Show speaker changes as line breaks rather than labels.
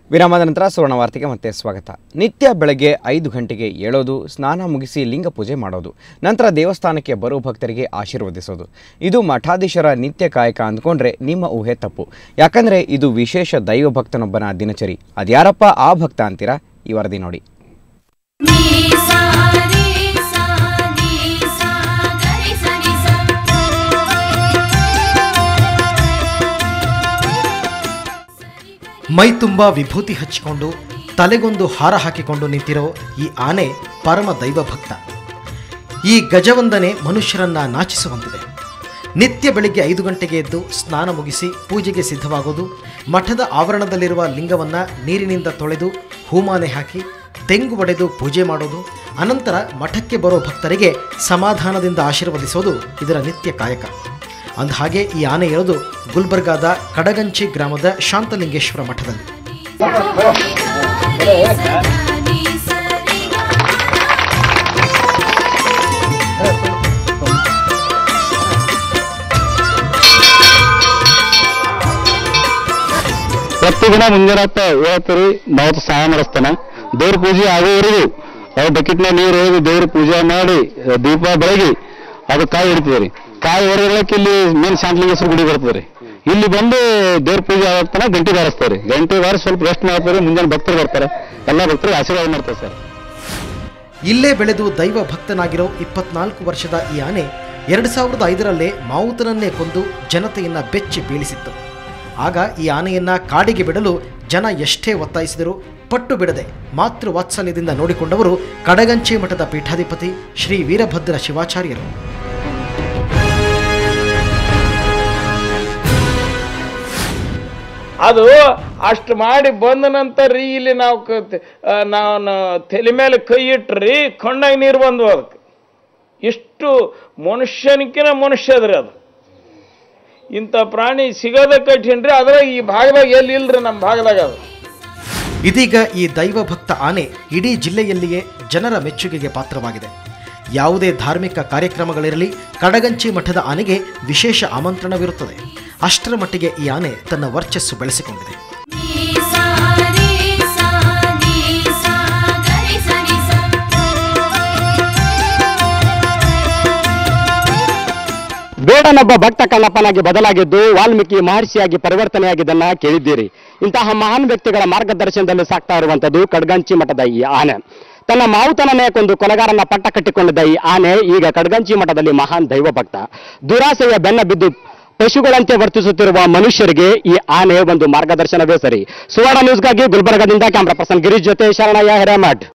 ವಿರಾಮದ ನಂತರ ಸುವರ್ಣ ವಾರ್ತೆಗೆ ಮತ್ತೆ ಸ್ವಾಗತ ನಿತ್ಯ ಬೆಳಗ್ಗೆ ಐದು ಗಂಟೆಗೆ ಏಳೋದು ಸ್ನಾನ ಮುಗಿಸಿ ಲಿಂಗ ಪೂಜೆ ಮಾಡೋದು ನಂತರ ದೇವಸ್ಥಾನಕ್ಕೆ ಬರುವ ಭಕ್ತರಿಗೆ ಆಶೀರ್ವದಿಸೋದು ಇದು ಮಠಾಧೀಶರ ನಿತ್ಯ ಕಾಯಕ ಅಂದ್ಕೊಂಡ್ರೆ ನಿಮ್ಮ ಊಹೆ ತಪ್ಪು ಯಾಕಂದರೆ ಇದು ವಿಶೇಷ ದೈವ ಭಕ್ತನೊಬ್ಬನ ದಿನಚರಿ ಅದ್ಯಾರಪ್ಪ ಆ ಭಕ್ತ ಅಂತೀರಾ ಈ ವರದಿ ನೋಡಿ
ನಿ ಸಾ ರಿ ಸಾ ನಿ ಸಾ ಗರಿ ಸ ನಿ ಸಾ
ಮೈ ತುಂಬ ವಿಭೂತಿ ಹಚ್ಚಿಕೊಂಡು ತಲೆಗೊಂದು ಹಾರ ಹಾಕಿಕೊಂಡು ನಿಂತಿರೋ ಈ ಆನೆ ಪರಮ ದೈವ ಭಕ್ತ ಈ ಗಜವಂದನೆ ಮನುಷ್ಯರನ್ನ ನಾಚಿಸುವಂತಿದೆ ನಿತ್ಯ ಬೆಳಿಗ್ಗೆ ಐದು ಗಂಟೆಗೆ ಎದ್ದು ಸ್ನಾನ ಮುಗಿಸಿ ಪೂಜೆಗೆ ಸಿದ್ಧವಾಗೋದು ಮಠದ ಆವರಣದಲ್ಲಿರುವ ಲಿಂಗವನ್ನ ನೀರಿನಿಂದ ತೊಳೆದು ಹೂಮಾಲೆ ಹಾಕಿ ತೆಂಗು ಒಡೆದು ಪೂಜೆ ಮಾಡೋದು ಅನಂತರ ಮಠಕ್ಕೆ ಬರೋ ಭಕ್ತರಿಗೆ ಸಮಾಧಾನದಿಂದ ಆಶೀರ್ವದಿಸೋದು ಇದರ ನಿತ್ಯ ಕಾಯಕ ಅಂದಹಾಗೆ ಈ ಆನೆ ಇರೋದು ಗುಲ್ಬರ್ಗಾದ ಕಡಗಂಚಿ ಗ್ರಾಮದ ಶಾಂತಲಿಂಗೇಶ್ವರ ಮಠದಲ್ಲಿ
ನಿ ಸ ರಿ ಗ
ಪ್ರತಿದಿನ ಮುಂಜಾನೆ ಹೊತ್ತ ಹೇಳ್ತೀರಿ ನಾವು ಸ್ನಾನ ಮಾಡಿಸ್ತಾನೆ ದೇವ್ರ ಪೂಜೆ ಆಗೋವರೆಗೂ ಅವ್ರ ಬಕೆಟ್ನ ನೀರು ಹೋಗಿ ದೇವ್ರ ಪೂಜೆ ಮಾಡಿ ದೀಪ ಬೆಳಗಿ ಅದು ಕಾಯಿ ಹಿಡಿತೀವಿ ಕಾಯಿ ಹೊರಗಳಕ್ಕೆ ಇಲ್ಲಿ ಮೇನ್ ಶಾಂತಲಿಂಗೇಶ್ವರ ಗುಡಿ ಬರ್ತದೆ ಇಲ್ಲಿ ಬಂದು ದೇವ್ರ ಪೂಜೆ ಆಗ್ತಾನೆ ಗಂಟೆ ಬಾರಿಸ್ತಾರೆ ಗಂಟೆ ಬಾರಿಸಿ ಸ್ವಲ್ಪ ರೆಸ್ಟ್ ಮಾಡ್ತಾರೆ ಮುಂಜಾನೆ ಭಕ್ತರು ಬರ್ತಾರೆ ಎಲ್ಲ ಭಕ್ತರು ಆಶೀರ್ವಾದ ಮಾಡ್ತಾರೆ ಸರ್
ಇಲ್ಲೇ ಬೆಳೆದು ದೈವ ಭಕ್ತನಾಗಿರೋ ಇಪ್ಪತ್ನಾಲ್ಕು ವರ್ಷದ ಈ ಆನೆ ಎರಡು ಸಾವಿರದ ಐದರಲ್ಲೇ ಮಾವುತನನ್ನೇ ಕೊಂದು ಜನತೆಯನ್ನ ಬೆಚ್ಚಿ ಬೀಳಿಸಿತ್ತು ಆಗ ಈ ಆನೆಯನ್ನ ಕಾಡಿಗೆ ಬಿಡಲು ಜನ ಎಷ್ಟೇ ಒತ್ತಾಯಿಸಿದರೂ ಪಟ್ಟು ಬಿಡದೆ ಮಾತೃ ವಾತ್ಸಲ್ಯದಿಂದ ನೋಡಿಕೊಂಡವರು ಕಡಗಂಚಿ ಮಠದ ಪೀಠಾಧಿಪತಿ ಶ್ರೀ ವೀರಭದ್ರ ಶಿವಾಚಾರ್ಯರು
ಅದು ಅಷ್ಟು ಮಾಡಿ ಬಂದ ನಂತರ ರೀ ಇಲ್ಲಿ ನಾವು ಕ- ತ- ಆ, ನಾವು ನ- ತಲೆ ಮೇಲೆ ಕೈ ಇಟ್ರಿ ಕಣ್ಣಾಗ ನೀರು ಬಂದ್ವು ಅದಕ್ಕೆ ಇಷ್ಟು ಮನುಷ್ಯನಿಕಿನ ಮನುಷ್ಯ ಅದ್ರಿ ಅದು ಇಂಥ ಪ್ರಾಣಿ ಸಿಗೋದ ಕಠಿಣ ರೀ ಅದ್ರಾಗ ಈ ಭಾಗದಾಗ ಎಲ್ಲಿ ಇಲ್ರಿ ನಮ್ಮ ಭಾಗದಾಗ ಅದು
ಇದೀಗ ಈ ದೈವ ಭಕ್ತ ಆನೆ ಇಡೀ ಜಿಲ್ಲೆಯಲ್ಲಿಯೇ ಜನರ ಮೆಚ್ಚುಗೆಗೆ ಪಾತ್ರವಾಗಿದೆ ಯಾವುದೇ ಧಾರ್ಮಿಕ ಕಾರ್ಯಕ್ರಮಗಳಿರಲಿ ಕಡಗಂಚಿ ಮಠದ ಆನೆಗೆ ವಿಶೇಷ ಆಮಂತ್ರಣವಿರುತ್ತದೆ ಅಷ್ಟರ ಮಟ್ಟಿಗೆ ಈ ಆನೆ ತನ್ನ ವರ್ಚಸ್ಸು ಬೆಳೆಸಿಕೊಂಡಿದೆ
ನಿ ಸಾ ರಿ ಸಾ ನಿ ಸಾ ಗರಿ ಸ ನಿ ಸಾ
ಬೇಡನೊಬ್ಬ ಭಕ್ತ ಕಣ್ಣಪ್ಪನಾಗಿ ಬದಲಾಗಿದ್ದು ವಾಲ್ಮೀಕಿ ಮಹರ್ಷಿಯಾಗಿ ಪರಿವರ್ತನೆಯಾಗಿದ್ದನ್ನ ಕೇಳಿದ್ದೀರಿ ಇಂತಹ ಮಹಾನ್ ವ್ಯಕ್ತಿಗಳ ಮಾರ್ಗದರ್ಶನದಲ್ಲಿ ಸಾಕ್ತಾ ಇರುವಂತದ್ದು ಕಡ್ಗಂಚಿ ಮಠದ ಈ ಆನೆ ತನ್ನ ಮಾವುತನನ್ನೇ ಕೊಂದು ಕೊಲೆಗಾರನ ಪಟ್ಟ ಕಟ್ಟಿಕೊಂಡಿದ್ದ ಈ ಆನೆ ಈಗ ಕಡ್ಗಂಚಿ ಮಠದಲ್ಲಿ ಮಹಾನ್ ದೈವ ಭಕ್ತ ದುರಾಸೆಯ ಬೆನ್ನ ಬಿದ್ದು ಪಶುಗಳಂತೆ ವರ್ತಿಸುತ್ತಿರುವ ಮನುಷ್ಯರಿಗೆ ಈ ಆನೆ ಒಂದು ಮಾರ್ಗದರ್ಶನವೇ ಸರಿ ಸುವರ್ಣ ನ್ಯೂಸ್ಗಾಗಿ ಗುಲ್ಬರ್ಗದಿಂದ ಕ್ಯಾಮ್ರಾ ಪರ್ಸನ್ ಗಿರೀಶ್ ಜೊತೆ ಶರಣಯ್ಯ ಹಿರೇಮಠ್